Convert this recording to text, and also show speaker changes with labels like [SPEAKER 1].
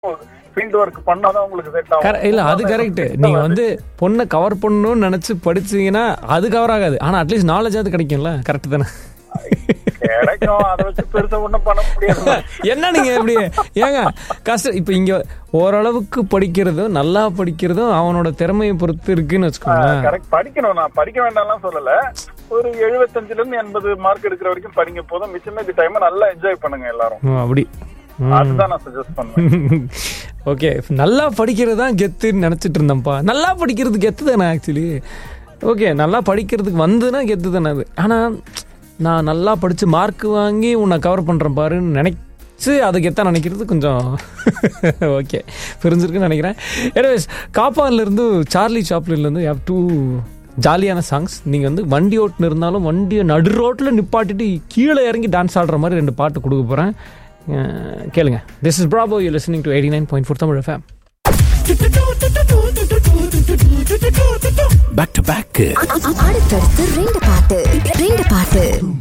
[SPEAKER 1] field work பண்ணாதான் உங்களுக்கு set
[SPEAKER 2] கர-
[SPEAKER 1] ஆகும்
[SPEAKER 2] இல்ல அது கரெக்ட் நீங்க வந்து பொண்ணை கவர் பண்ணணும்னு நினைச்சு படிச்சீங்கன்னா அது கவர் ஆகாது ஆனா அட்லீஸ்ட் நாலேஜாவது கிடைக்கும்ல கரெக்ட் தானே
[SPEAKER 1] கிடைக்கும் அதை வச்சு பெருசா ஒண்ணும் பண்ண முடியாது
[SPEAKER 2] என்ன நீங்க இப்படி ஏங்க கஷ்டம் இப்ப இங்க ஓரளவுக்கு படிக்கிறதும் நல்லா படிக்கிறதும் அவனோட திறமையை பொறுத்து இருக்குன்னு வச்சுக்கோங்களேன்
[SPEAKER 1] கரெக்ட் படிக்கணும் நான் படிக்க வேண்டாம்லாம் சொல்லல ஒரு எழுபத்தஞ்சுல இருந்து எண்பது மார்க் எடுக்கிற வரைக்கும் படிங்க போதும் மிச்சமே இந்த டைம் நல்லா என்ஜாய் பண்ணுங்க எல்லாரும்
[SPEAKER 2] ஓ, அப்படி
[SPEAKER 1] அதுதான் நான் சஜஸ்ட் பண்ணுவேன்
[SPEAKER 2] ஓகே நல்லா படிக்கிறது தான் கெத்துன்னு நினச்சிட்டு இருந்தேன்ப்பா நல்லா படிக்கிறது கெத்து தானே ஆக்சுவலி ஓகே நல்லா படிக்கிறதுக்கு வந்துன்னா கெத்து தானே அது ஆனால் நான் நல்லா படித்து மார்க் வாங்கி உன்னை கவர் பண்ணுறேன் பாருன்னு நினைச்சு அது கெத்தா நினைக்கிறது கொஞ்சம் ஓகே புரிஞ்சிருக்குன்னு நினைக்கிறேன் எனிவேஸ் காப்பான்லேருந்து சார்லி சாப்ளின்லேருந்து ஹேவ் டூ ஜாலியான சாங்ஸ் நீங்கள் வந்து வண்டி ஓட்டுன்னு இருந்தாலும் வண்டியை நடு ரோட்டில் நிப்பாட்டிட்டு கீழே இறங்கி டான்ஸ் ஆடுற மாதிரி ரெண்டு பாட்டு கொடுக்க போகிறேன் கேளுங்க this is bravo you listening to eighty nine point four Tamil FM
[SPEAKER 3] back to back
[SPEAKER 4] அடுத்தடுத்து ரெண்டு பாட்டு ரெண்டு பாட்டு